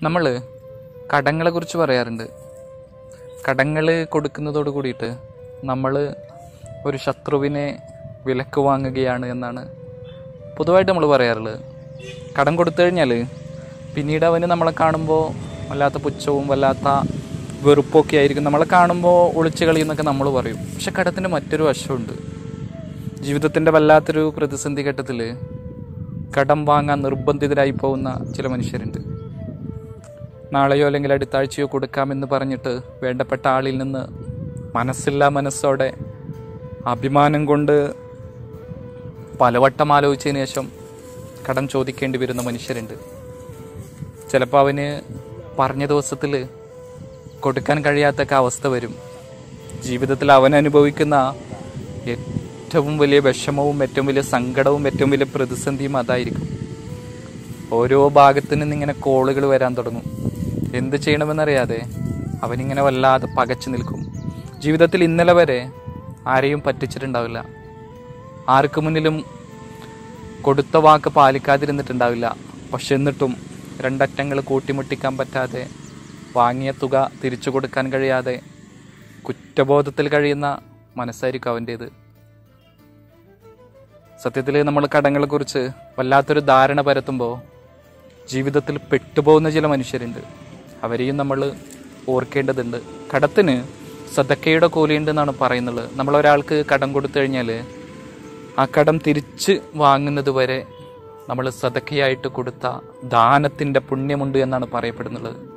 നമ്മൾ കടങ്ങളെ കുറിച്ച് പറയാറുണ്ട് കടങ്ങൾ കൊടുക്കുന്നതോട് കൂടിയിട്ട് നമ്മൾ ഒരു ശത്രുവിനെ വിലക്ക് വാങ്ങുകയാണ് എന്നാണ് പൊതുവായിട്ട് നമ്മൾ പറയാറുള്ളത് കടം കൊടുത്തു കഴിഞ്ഞാൽ പിന്നീട് അവന് നമ്മളെ കാണുമ്പോൾ വല്ലാത്ത പുച്ഛവും വല്ലാത്ത വെറുപ്പൊക്കെ ആയിരിക്കും നമ്മളെ കാണുമ്പോൾ ഒളിച്ചു കളിയെന്നൊക്കെ നമ്മൾ പറയും പക്ഷെ കടത്തിൻ്റെ മറ്റൊരു വശമുണ്ട് ജീവിതത്തിൻ്റെ വല്ലാത്തൊരു പ്രതിസന്ധി ഘട്ടത്തിൽ കടം വാങ്ങാൻ നിർബന്ധിതരായി പോകുന്ന ചില മനുഷ്യരുണ്ട് നാളെയോ അല്ലെങ്കിൽ അടുത്ത ആഴ്ചയോ കൊടുക്കാമെന്ന് പറഞ്ഞിട്ട് വേണ്ടപ്പെട്ട ആളിൽ നിന്ന് മനസ്സില്ലാ മനസ്സോടെ അഭിമാനം കൊണ്ട് പലവട്ടം ആലോചിച്ചതിന് ശേഷം കടം ചോദിക്കേണ്ടി വരുന്ന മനുഷ്യരുണ്ട് ചിലപ്പോൾ അവന് പറഞ്ഞ ദിവസത്തിൽ കൊടുക്കാൻ കഴിയാത്തൊക്കെ അവസ്ഥ വരും ജീവിതത്തിൽ അവൻ അനുഭവിക്കുന്ന ഏറ്റവും വലിയ വിഷമവും ഏറ്റവും വലിയ സങ്കടവും ഏറ്റവും വലിയ പ്രതിസന്ധിയും അതായിരിക്കും ഓരോ ഭാഗത്തു നിന്ന് ഇങ്ങനെ കോളുകൾ വരാൻ തുടങ്ങും എന്ത് ചെയ്യണമെന്നറിയാതെ അവനിങ്ങനെ വല്ലാതെ പകച്ചു നിൽക്കും ജീവിതത്തിൽ ഇന്നലെ വരെ ആരെയും പറ്റിച്ചിട്ടുണ്ടാവില്ല ആർക്ക് മുന്നിലും കൊടുത്ത വാക്ക് പാലിക്കാതിരുന്നിട്ടുണ്ടാവില്ല പക്ഷെ എന്നിട്ടും രണ്ടറ്റങ്ങൾ കൂട്ടിമുട്ടിക്കാൻ പറ്റാതെ വാങ്ങിയ തുക തിരിച്ചു കൊടുക്കാൻ കഴിയാതെ കുറ്റബോധത്തിൽ കഴിയുന്ന മനസ്സായിരിക്കും അവൻ്റേത് സത്യത്തിൽ നമ്മൾ കടങ്ങളെക്കുറിച്ച് വല്ലാത്തൊരു ധാരണ പരത്തുമ്പോൾ ജീവിതത്തിൽ പെട്ടുപോകുന്ന ചില മനുഷ്യരുണ്ട് അവരെയും നമ്മൾ ഓർക്കേണ്ടതുണ്ട് കടത്തിന് സദക്കയുടെ കൂലിയുണ്ട് എന്നാണ് പറയുന്നത് നമ്മൾ ഒരാൾക്ക് കടം കൊടുത്തു കഴിഞ്ഞാൽ ആ കടം തിരിച്ച് വാങ്ങുന്നത് വരെ നമ്മൾ സദക്കയായിട്ട് കൊടുത്ത ദാനത്തിൻ്റെ പുണ്യമുണ്ട് എന്നാണ് പറയപ്പെടുന്നുള്ളത്